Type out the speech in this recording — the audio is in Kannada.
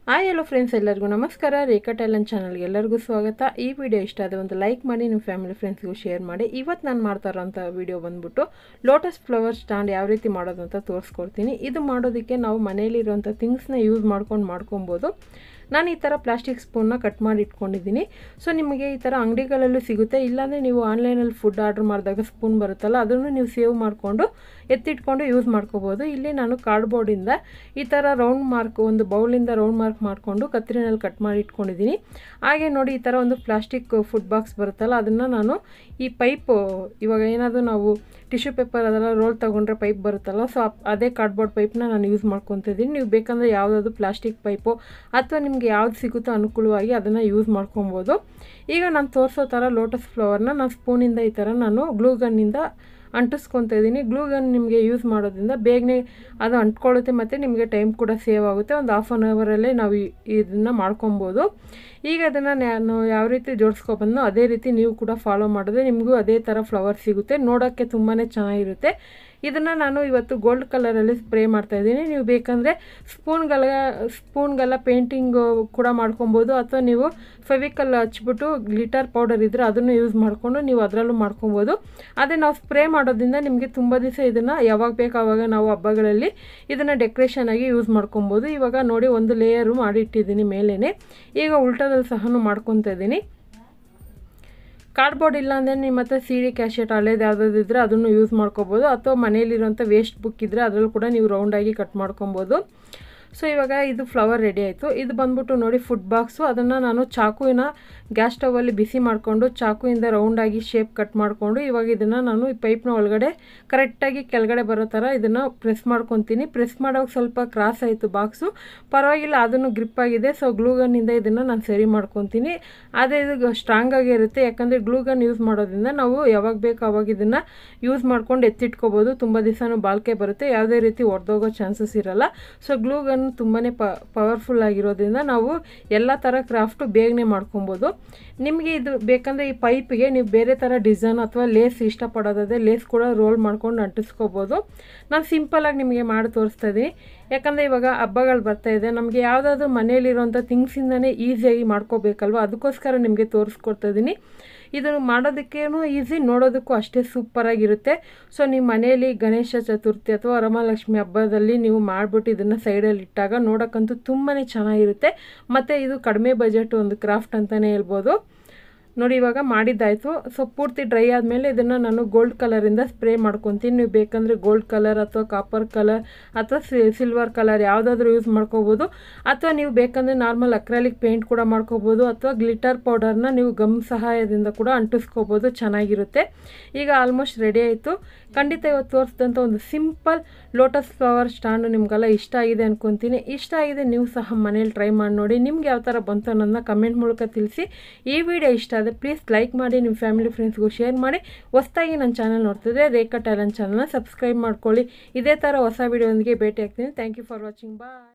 ಹಾಯ್ ಹಲೋ ಫ್ರೆಂಡ್ಸ್ ಎಲ್ಲರಿಗೂ ನಮಸ್ಕಾರ ರೇಖಾ ಟ್ಯಾಲೆಂಟ್ ಚಾನಲ್ಗೆ ಎಲ್ಲರಿಗೂ ಸ್ವಾಗತ ಈ ವಿಡಿಯೋ ಇಷ್ಟ ಆದರೆ ಒಂದು ಲೈಕ್ ಮಾಡಿ ನಿಮ್ಮ ಫ್ಯಾಮಿಲಿ ಫ್ರೆಂಡ್ಸ್ಗೂ ಶೇರ್ ಮಾಡಿ ಇವತ್ತು ನಾನು ಮಾಡ್ತಾ ಇರೋಂಥ ವಿಡಿಯೋ ಬಂದ್ಬಿಟ್ಟು ಲೋಟಸ್ ಫ್ಲವರ್ ಸ್ಟ್ಯಾಂಡ್ ಯಾವ ರೀತಿ ಮಾಡೋದು ಅಂತ ತೋರಿಸ್ಕೊಡ್ತೀನಿ ಇದು ಮಾಡೋದಕ್ಕೆ ನಾವು ಮನೆಯಲ್ಲಿರುವಂಥ ಥಿಂಗ್ಸ್ನ ಯೂಸ್ ಮಾಡ್ಕೊಂಡು ಮಾಡ್ಕೊಬೋದು ನಾನು ಈ ಥರ ಪ್ಲಾಸ್ಟಿಕ್ ಸ್ಪೂನ್ನ ಕಟ್ ಮಾಡಿ ಇಟ್ಕೊಂಡಿದ್ದೀನಿ ಸೊ ನಿಮಗೆ ಈ ಥರ ಅಂಗಡಿಗಳಲ್ಲೂ ಸಿಗುತ್ತೆ ಇಲ್ಲಾಂದರೆ ನೀವು ಆನ್ಲೈನಲ್ಲಿ ಫುಡ್ ಆರ್ಡ್ರ್ ಮಾಡಿದಾಗ ಸ್ಪೂನ್ ಬರುತ್ತಲ್ಲ ಅದನ್ನು ನೀವು ಸೇವ್ ಮಾಡಿಕೊಂಡು ಎತ್ತಿಟ್ಕೊಂಡು ಯೂಸ್ ಮಾಡ್ಕೋಬೋದು ಇಲ್ಲಿ ನಾನು ಕಾರ್ಡ್ಬೋರ್ಡಿಂದ ಈ ಥರ ರೌಂಡ್ ಮಾರ್ಕ್ ಒಂದು ಬೌಲಿಂದ ರೌಂಡ್ ಮಾರ್ಕ್ ಮಾಡಿಕೊಂಡು ಕತ್ರಿನಲ್ಲಿ ಕಟ್ ಮಾಡಿ ಇಟ್ಕೊಂಡಿದ್ದೀನಿ ಹಾಗೆ ನೋಡಿ ಈ ಥರ ಒಂದು ಪ್ಲಾಸ್ಟಿಕ್ ಫುಡ್ ಬಾಕ್ಸ್ ಬರುತ್ತಲ್ಲ ಅದನ್ನು ನಾನು ಈ ಪೈಪ್ ಇವಾಗ ಏನಾದರೂ ನಾವು ಟಿಶ್ಯೂ ಪೇಪರ್ ಅದೆಲ್ಲ ರೋಲ್ ತೊಗೊಂಡ್ರೆ ಪೈಪ್ ಬರುತ್ತಲ್ಲ ಸೊ ಅದೇ ಕಾರ್ಡ್ಬೋರ್ಡ್ ಪೈಪ್ನ ನಾನು ಯೂಸ್ ಮಾಡ್ಕೊತಿದ್ದೀನಿ ನೀವು ಬೇಕಂದರೆ ಯಾವುದಾದ್ರು ಪ್ಲಾಸ್ಟಿಕ್ ಪೈಪು ಅಥವಾ ನಿಮಗೆ ಯಾವ್ದು ಸಿಗುತ್ತೋ ಅನುಕೂಲವಾಗಿ ಅದನ್ನು ಯೂಸ್ ಮಾಡ್ಕೊಬೋದು ಈಗ ನಾನು ತೋರಿಸೋ ಥರ ಲೋಟಸ್ ಫ್ಲವರ್ನ ನಾನು ಸ್ಪೂನಿಂದ ಈ ಥರ ನಾನು ಗ್ಲೂ ಗನ್ನಿಂದ ಅಂಟಿಸ್ಕೊತಾ ಇದ್ದೀನಿ ಗ್ಲೂ ಗನ್ ನಿಮಗೆ ಯೂಸ್ ಮಾಡೋದ್ರಿಂದ ಬೇಗನೆ ಅದು ಅಂಟ್ಕೊಳ್ಳುತ್ತೆ ಮತ್ತು ನಿಮಗೆ ಟೈಮ್ ಕೂಡ ಸೇವ್ ಆಗುತ್ತೆ ಒಂದು ಹಾಫ್ ಆನ್ ಅವರಲ್ಲೇ ನಾವು ಇದನ್ನು ಮಾಡ್ಕೊಬೋದು ಈಗ ಅದನ್ನು ನಾನು ಯಾವ ರೀತಿ ಜೋಡಿಸ್ಕೊಬಂದು ಅದೇ ರೀತಿ ನೀವು ಕೂಡ ಫಾಲೋ ಮಾಡಿದ್ರೆ ನಿಮಗೂ ಅದೇ ಥರ ಫ್ಲವರ್ ಸಿಗುತ್ತೆ ನೋಡೋಕ್ಕೆ ತುಂಬಾ ಚೆನ್ನಾಗಿರುತ್ತೆ ಇದನ್ನು ನಾನು ಇವತ್ತು ಗೋಲ್ಡ್ ಕಲರಲ್ಲಿ ಸ್ಪ್ರೇ ಮಾಡ್ತಾ ಇದ್ದೀನಿ ನೀವು ಬೇಕಂದರೆ ಸ್ಪೂನ್ಗಳ ಸ್ಪೂನ್ಗೆಲ್ಲ ಪೇಂಟಿಂಗ್ ಕೂಡ ಮಾಡ್ಕೊಬೋದು ಅಥವಾ ನೀವು ಫೆವಿಕಲ್ ಹಚ್ಬಿಟ್ಟು ಗ್ಲಿಟರ್ ಪೌಡರ್ ಇದ್ದರೆ ಅದನ್ನು ಯೂಸ್ ಮಾಡಿಕೊಂಡು ನೀವು ಅದರಲ್ಲೂ ಮಾಡ್ಕೊಬೋದು ಅದೇ ನಾವು ಸ್ಪ್ರೇ ಮಾಡೋದ್ರಿಂದ ನಿಮಗೆ ತುಂಬ ದಿವಸ ಇದನ್ನು ಯಾವಾಗ ಬೇಕು ಆವಾಗ ನಾವು ಹಬ್ಬಗಳಲ್ಲಿ ಇದನ್ನು ಡೆಕೋರೇಷನ್ ಆಗಿ ಯೂಸ್ ಮಾಡ್ಕೊಬೋದು ಇವಾಗ ನೋಡಿ ಒಂದು ಲೇಯರು ಮಾಡಿಟ್ಟಿದ್ದೀನಿ ಮೇಲೇ ಈಗ ಉಲ್ಟದಲ್ಲಿ ಸಹ ಮಾಡ್ಕೊತಾ ಇದ್ದೀನಿ ಕಾರ್ಡ್ಬೋರ್ಡ್ ಇಲ್ಲ ಅಂದರೆ ನಿಮ್ಮ ಹತ್ರ ಸಿ ಡಿ ಕ್ಯಾಶೆಟ್ ಹಳೇದು ಯಾವುದಾದ್ರು ಇದ್ದರೆ ಅದನ್ನು ಯೂಸ್ ಮಾಡ್ಕೊಬೋದು ಅಥವಾ ಮನೇಲಿರೋಂಥ ವೇಸ್ಟ್ ಬುಕ್ ಇದ್ದರೆ ಅದರಲ್ಲೂ ಕೂಡ ನೀವು ರೌಂಡಾಗಿ ಕಟ್ ಮಾಡ್ಕೊಬೋದು ಸೊ ಇವಾಗ ಇದು ಫ್ಲವರ್ ರೆಡಿ ಆಯಿತು ಇದು ಬಂದ್ಬಿಟ್ಟು ನೋಡಿ ಫುಡ್ ಬಾಕ್ಸು ಅದನ್ನು ನಾನು ಚಾಕುವಿನ ಗ್ಯಾಸ್ ಸ್ಟವಲ್ಲಿ ಬಿಸಿ ಮಾಡಿಕೊಂಡು ಚಾಕುವಿಂದ ರೌಂಡಾಗಿ ಶೇಪ್ ಕಟ್ ಮಾಡಿಕೊಂಡು ಇವಾಗ ಇದನ್ನು ನಾನು ಈ ಪೈಪ್ನ ಒಳಗಡೆ ಕರೆಕ್ಟಾಗಿ ಕೆಳಗಡೆ ಬರೋ ಥರ ಇದನ್ನು ಪ್ರೆಸ್ ಮಾಡ್ಕೊತೀನಿ ಪ್ರೆಸ್ ಮಾಡೋಕೆ ಸ್ವಲ್ಪ ಕ್ರಾಸ್ ಆಯಿತು ಬಾಕ್ಸು ಪರವಾಗಿಲ್ಲ ಅದನ್ನು ಗ್ರಿಪ್ ಆಗಿದೆ ಸೊ ಗ್ಲೂಗನ್ನಿಂದ ಇದನ್ನು ನಾನು ಸರಿ ಮಾಡ್ಕೊತೀನಿ ಅದೇ ಇದು ಸ್ಟ್ರಾಂಗ್ ಆಗಿರುತ್ತೆ ಯಾಕಂದರೆ ಗ್ಲೂಗನ್ ಯೂಸ್ ಮಾಡೋದ್ರಿಂದ ನಾವು ಯಾವಾಗ ಬೇಕು ಅವಾಗ ಇದನ್ನು ಯೂಸ್ ಮಾಡ್ಕೊಂಡು ಎತ್ತಿಟ್ಕೋಬೋದು ತುಂಬ ದಿವಸನೂ ಬಾಳ್ಕೆ ಬರುತ್ತೆ ಯಾವುದೇ ರೀತಿ ಒಡೆದೋಗೋ ಚಾನ್ಸಸ್ ಇರಲ್ಲ ಸೊ ಗ್ಲೂಗನ್ ತುಂಬಾ ಪ ಪವರ್ಫುಲ್ ಆಗಿರೋದ್ರಿಂದ ನಾವು ಎಲ್ಲ ಥರ ಕ್ರಾಫ್ಟು ಬೇಗನೆ ಮಾಡ್ಕೊಬೋದು ನಿಮಗೆ ಇದು ಬೇಕಂದರೆ ಈ ಪೈಪಿಗೆ ನೀವು ಬೇರೆ ಥರ ಡಿಸೈನ್ ಅಥವಾ ಲೇಸ್ ಇಷ್ಟಪಡೋದಾದರೆ ಲೇಸ್ ಕೂಡ ರೋಲ್ ಮಾಡ್ಕೊಂಡು ಅಂಟಿಸ್ಕೋಬೋದು ನಾನು ಸಿಂಪಲಾಗಿ ನಿಮಗೆ ಮಾಡಿ ತೋರಿಸ್ತಾ ಇದ್ದೀನಿ ಯಾಕಂದರೆ ಇವಾಗ ಹಬ್ಬಗಳು ಬರ್ತಾ ಇದೆ ನಮಗೆ ಯಾವುದಾದ್ರೂ ಮನೇಲಿರೋಂಥ ಥಿಂಗ್ಸಿಂದನೇ ಈಸಿಯಾಗಿ ಮಾಡ್ಕೋಬೇಕಲ್ವ ಅದಕ್ಕೋಸ್ಕರ ನಿಮಗೆ ತೋರಿಸ್ಕೊಡ್ತಾ ಇದ್ದೀನಿ ಇದನ್ನು ಮಾಡೋದಕ್ಕೇನು ಈಸಿ ನೋಡೋದಕ್ಕೂ ಅಷ್ಟೇ ಸೂಪರಾಗಿರುತ್ತೆ ಸೊ ನಿಮ್ಮ ಮನೆಯಲ್ಲಿ ಗಣೇಶ ಚತುರ್ಥಿ ಅಥವಾ ವರಮಹಾಲಕ್ಷ್ಮಿ ಹಬ್ಬದಲ್ಲಿ ನೀವು ಮಾಡಿಬಿಟ್ಟು ಇದನ್ನು ಸೈಡಲ್ಲಿ ಇಟ್ಟಾಗ ನೋಡೋಕ್ಕಂತೂ ತುಂಬಾ ಚೆನ್ನಾಗಿರುತ್ತೆ ಮತ್ತು ಇದು ಕಡಿಮೆ ಬಜೆಟ್ ಒಂದು ಕ್ರಾಫ್ಟ್ ಅಂತಲೇ ಹೇಳ್ಬೋದು ನೋಡಿ ಇವಾಗ ಮಾಡಿದ್ದಾಯಿತು ಸೊ ಪೂರ್ತಿ ಡ್ರೈ ಆದಮೇಲೆ ಇದನ್ನು ನಾನು ಗೋಲ್ಡ್ ಕಲರಿಂದ ಸ್ಪ್ರೇ ಮಾಡ್ಕೊತೀನಿ ನೀವು ಬೇಕಂದರೆ ಗೋಲ್ಡ್ ಕಲರ್ ಅಥವಾ ಕಾಪರ್ ಕಲರ್ ಅಥವಾ ಸಿಲ್ವರ್ ಕಲರ್ ಯಾವುದಾದ್ರೂ ಯೂಸ್ ಮಾಡ್ಕೋಬೋದು ಅಥವಾ ನೀವು ಬೇಕಂದರೆ ನಾರ್ಮಲ್ ಅಕ್ರಾಲಿಕ್ ಪೇಂಟ್ ಕೂಡ ಮಾಡ್ಕೋಬೋದು ಅಥವಾ ಗ್ಲಿಟರ್ ಪೌಡರ್ನ ನೀವು ಗಮ್ ಸಹಾಯದಿಂದ ಕೂಡ ಅಂಟಿಸ್ಕೋಬೋದು ಚೆನ್ನಾಗಿರುತ್ತೆ ಈಗ ಆಲ್ಮೋಸ್ಟ್ ರೆಡಿ ಆಯಿತು ಖಂಡಿತ ಇವತ್ತು ತೋರಿಸಿದಂಥ ಒಂದು ಸಿಂಪಲ್ ಲೋಟಸ್ ಫ್ಲವರ್ ಸ್ಟ್ಯಾಂಡು ನಿಮಗೆಲ್ಲ ಇಷ್ಟ ಆಗಿದೆ ಅನ್ಕೊತೀನಿ ಇಷ್ಟ ಆಗಿದೆ ನೀವು ಸಹ ಮನೇಲಿ ಟ್ರೈ ಮಾಡಿ ನೋಡಿ ನಿಮ್ಗೆ ಯಾವ ಥರ ಬಂತು ಅನ್ನೋದನ್ನ ಕಮೆಂಟ್ ಮೂಲಕ ತಿಳಿಸಿ ಈ ವಿಡಿಯೋ ಇಷ್ಟ ಆದರೆ ಪ್ಲೀಸ್ ಲೈಕ್ ಮಾಡಿ ನಿಮ್ಮ ಫ್ಯಾಮಿಲಿ ಫ್ರೆಂಡ್ಸ್ಗೂ ಶೇರ್ ಮಾಡಿ ಹೊಸ್ದಾಗಿ ನನ್ನ ಚಾನಲ್ ನೋಡ್ತಿದ್ರೆ ರೇಖಾ ಟ್ಯಾಲೆಂಟ್ ಚಾನಲ್ನ ಸಬ್ಸ್ಕ್ರೈಬ್ ಮಾಡ್ಕೊಳ್ಳಿ ಇದೇ ಥರ ಹೊಸ ವಿಡಿಯೋದೊಂದಿಗೆ ಭೇಟಿ ಆಗ್ತೀನಿ thank you for watching bye